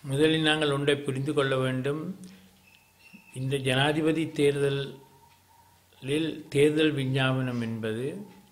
முதலில் நாங்கள் ஒன்றை புரிந்து கொள்ள வேண்டும் இந்த ஜனாதிபதி தேர்தலில் தேர்தல் விஞ்ஞாபனம் என்பது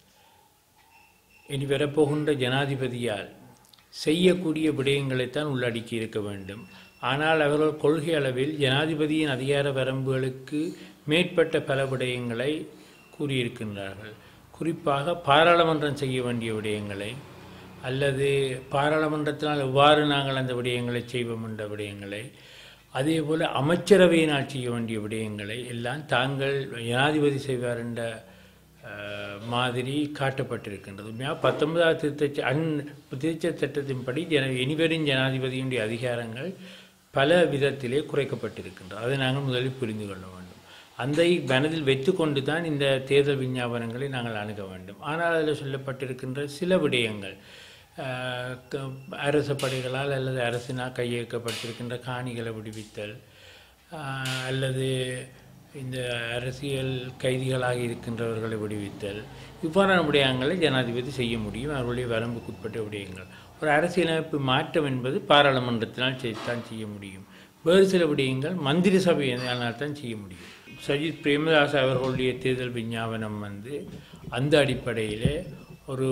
இனி வரப்போகின்ற ஜனாதிபதியால் செய்யக்கூடிய விடயங்களைத்தான் உள்ளடக்கி இருக்க வேண்டும் ஆனால் அவர்கள் கொள்கை அளவில் ஜனாதிபதியின் அதிகார வரம்புகளுக்கு மேற்பட்ட பல விடயங்களை கூறியிருக்கின்றார்கள் குறிப்பாக பாராளுமன்றம் செய்ய வேண்டிய விடயங்களை அல்லது பாராளுமன்றத்தினால் எவ்வாறு நாங்கள் அந்த விடயங்களை செய்வோம் என்ற விடயங்களை அதே போல் அமைச்சரவையினால் செய்ய வேண்டிய விடயங்களை எல்லாம் தாங்கள் ஜனாதிபதி செய்வார் என்ற அஹ், மாதிரி காட்டப்பட்டிருக்கின்றது உண்மையாக பத்தொன்பதாவது திருத்த அன் திருச்ச சட்டத்தின்படி ஜன இனிவரும் ஜனாதிபதியினுடைய அதிகாரங்கள் பல விதத்திலே குறைக்கப்பட்டிருக்கின்றது அதை நாங்கள் முதலில் புரிந்து கொள்ள வேண்டும் அந்த மனதில் வைத்துக்கொண்டு தான் இந்த தேர்தல் விஞ்ஞாபனங்களை நாங்கள் அணுக வேண்டும் ஆனால் அதில் சொல்லப்பட்டிருக்கின்ற சில விடயங்கள் அஹ், க- அரச படைகளால் அல்லது அரசினால் கையெழுக்கப்பட்டிருக்கின்ற காணிகளை விடுவித்தல் அஹ், அல்லது இந்த அரசியல் கைதிகளாக இருக்கின்றவர்களை விடுவித்தல் இவ்வாறான விடயங்களை ஜனாதிபதி செய்ய முடியும் அவர்களுடைய வரம்புக்குட்பட்ட விடயங்கள் ஒரு அரசியலமைப்பு மாற்றம் என்பது பாராளுமன்றத்தினால் செய்தான் செய்ய முடியும் வேறு சில விடயங்கள் மந்திரி சபையினால் தான் செய்ய முடியும் சஜித் பிரேமதாஸ் அவர்களுடைய தேர்தல் விஞ்ஞாபனம் வந்து அந்த அடிப்படையிலே ஒரு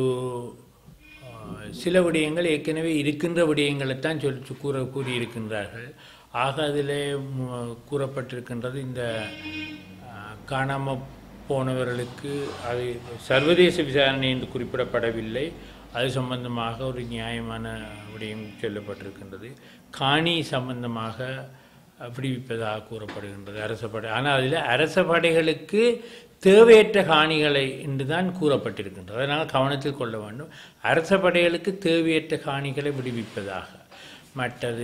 ஆஹ், சில விடயங்கள் ஏற்கனவே இருக்கின்ற விடயங்களைத்தான் சொல்லி கூற கூறியிருக்கின்றார்கள் ஆக அதில் கூறப்பட்டிருக்கின்றது இந்த ஆஹ், காணாம போனவர்களுக்கு அது சர்வதேச விசாரணை என்று குறிப்பிடப்படவில்லை அது சம்பந்தமாக ஒரு நியாயமான விடயம் சொல்லப்பட்டிருக்கின்றது காணி சம்பந்தமாக விடுவிப்பதாக கூறப்படுகின்றது அரச படை ஆனால் அதில் அரச படைகளுக்கு தேவையற்ற காணிகளை என்று தான் கூறப்பட்டிருக்கின்றது அதனால் கவனத்தில் கொள்ள வேண்டும் அரச படைகளுக்கு தேவையற்ற காணிகளை விடுவிப்பதாக மற்றது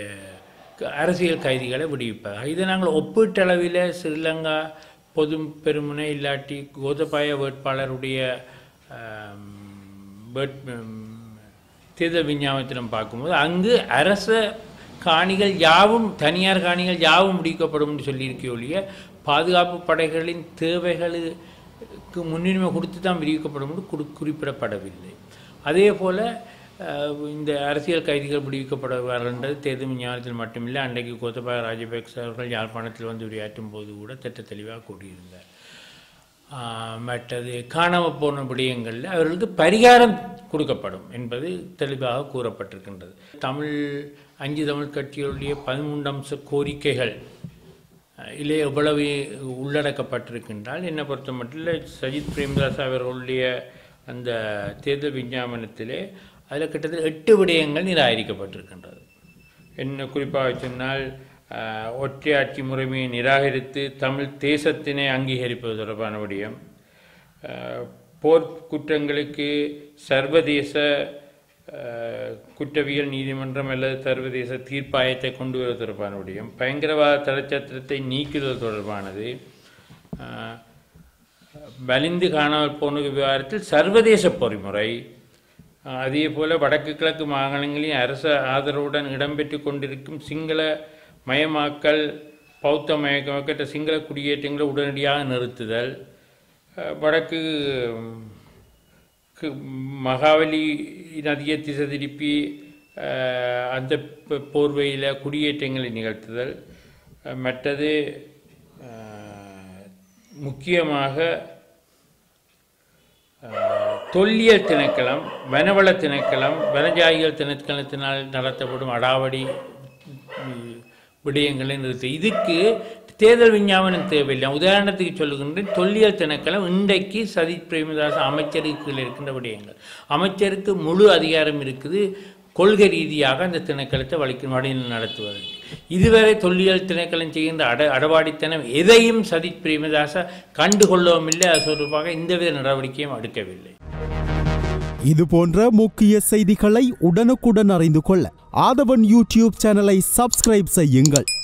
க- அரசியல் கைதிகளை விடுவிப்பதாக இதை நாங்கள் ஒப்பீட்டளவில் ஸ்ரீலங்கா பொது பெருமுனை இல்லாட்டி கோதபாய வேட்பாளருடைய ஆம், வேட்- ம், தேர்தல் விஞ்ஞாபனத்திலும் பார்க்கும்போது அங்கு அரச காணிகள் யாவும் தனியார் காணிகள் யாவும் முடிக்கப்படும் என்று சொல்லியிருக்கே ஒழிய பாதுகாப்பு படைகளின் தேவைகளுக்கு முன்னுரிமை கொடுத்து தான் விடுவிக்கப்படும் என்று குறி குறிப்பிடப்படவில்லை அதே போல் இந்த அரசியல் கைதிகள் விடுவிக்கப்படுவார்கள் என்றது தேர்தல் விஞ்ஞானத்தில் மட்டுமில்லை அன்றைக்கு கோத்தபாய ராஜபக்ச அவர்கள் யாழ்ப்பாணத்தில் வந்து உரையாற்றும் போது கூட திட்ட தெளிவாக கூறியிருந்தார் ஆஹ் மற்றது காணாமல் போன விடயங்களில் அவர்களுக்கு பரிகாரம் கொடுக்கப்படும் என்பது தெளிவாக கூறப்பட்டிருக்கின்றது தமிழ் அஞ்சு தமிழ் கட்சிகளுடைய பதிமூன்று அம்ச கோரிக்கைகள் அஹ், இலே எவ்வளவு உள்ளடக்கப்பட்டிருக்கின்றால் என்னை பொறுத்த மட்டும் சஜித் பிரேமதாஸ் அவர்களுடைய அந்த தேர்தல் விஞ்ஞாபனத்திலே அதில் கிட்டத்தட்ட எட்டு விடயங்கள் நிராகரிக்கப்பட்டிருக்கின்றது என்ன குறிப்பாக சொன்னால் அஹ், ஒற்றையாட்சி முறைமையை நிராகரித்து தமிழ் தேசத்தினை அங்கீகரிப்பது தொடர்பான விடயம் அஹ், போர் குற்றங்களுக்கு சர்வதேச அஹ், குற்றவியல் நீதிமன்றம் அல்லது சர்வதேச தீர்ப்பாயத்தை கொண்டு வருவது தொடர்பான விடயம் பயங்கரவாத தடைச்சத்திரத்தை நீக்குவது தொடர்பானது அஹ், வலிந்து காணாமல் போன விவகாரத்தில் சர்வதேச பொறிமுறை அஹ், அதே போல வடக்கு கிழக்கு மாகாணங்களின் அரச ஆதரவுடன் இடம்பெற்று கொண்டிருக்கும் சிங்கள மயமாக்கல் பௌத்த மயக்கமற்ற சிங்கள குடியேற்றங்களை உடனடியாக நிறுத்துதல் அஹ், வடக்கு உம், கு- மகாவலி நதியை திசை திருப்பி அஹ், அந்த ப- போர்வையில் குடியேற்றங்களை நிகழ்த்துதல் அஹ், மற்றது அஹ், முக்கியமாக அஹ், தொல்லியல் திணைக்களம் வனவள திணைக்களம் வனஜாயிகள் திணைக்களத்தினால் நடத்தப்படும் அடாவடி உம், விடயங்களை நிறுத்த இதுக்கு தேர்தல் விஞ்ஞாபனம் தேவையில்லை உதாரணத்துக்கு சொல்லுகின்றேன் தொல்லியல் திணைக்களம் இன்றைக்கு சதீஷ் பிரேமதாஸ் அமைச்சருக்கு கீழ் இருக்கின்ற விடயங்கள் அமைச்சருக்கு முழு அதிகாரம் இருக்குது கொள்கை ரீதியாக அந்த திணைக்களத்தை வலிக்கும் வழியில் நடத்துவதற்கு இதுவரை தொல்லியல் திணைக்களம் செய்கின்ற அட அடவாடித்தனம் எதையும் சதீஷ் பிரேமதாச கண்டுகொள்ளவும் இல்லை அது தொடர்பாக எந்தவித நடவடிக்கையும் எடுக்கவில்லை இது போன்ற முக்கிய செய்திகளை உடனுக்குடன் அறிந்து கொள்ள ஆதவன் யூடியூப் சேனலை சப்ஸ்கிரைப் செய்யுங்கள்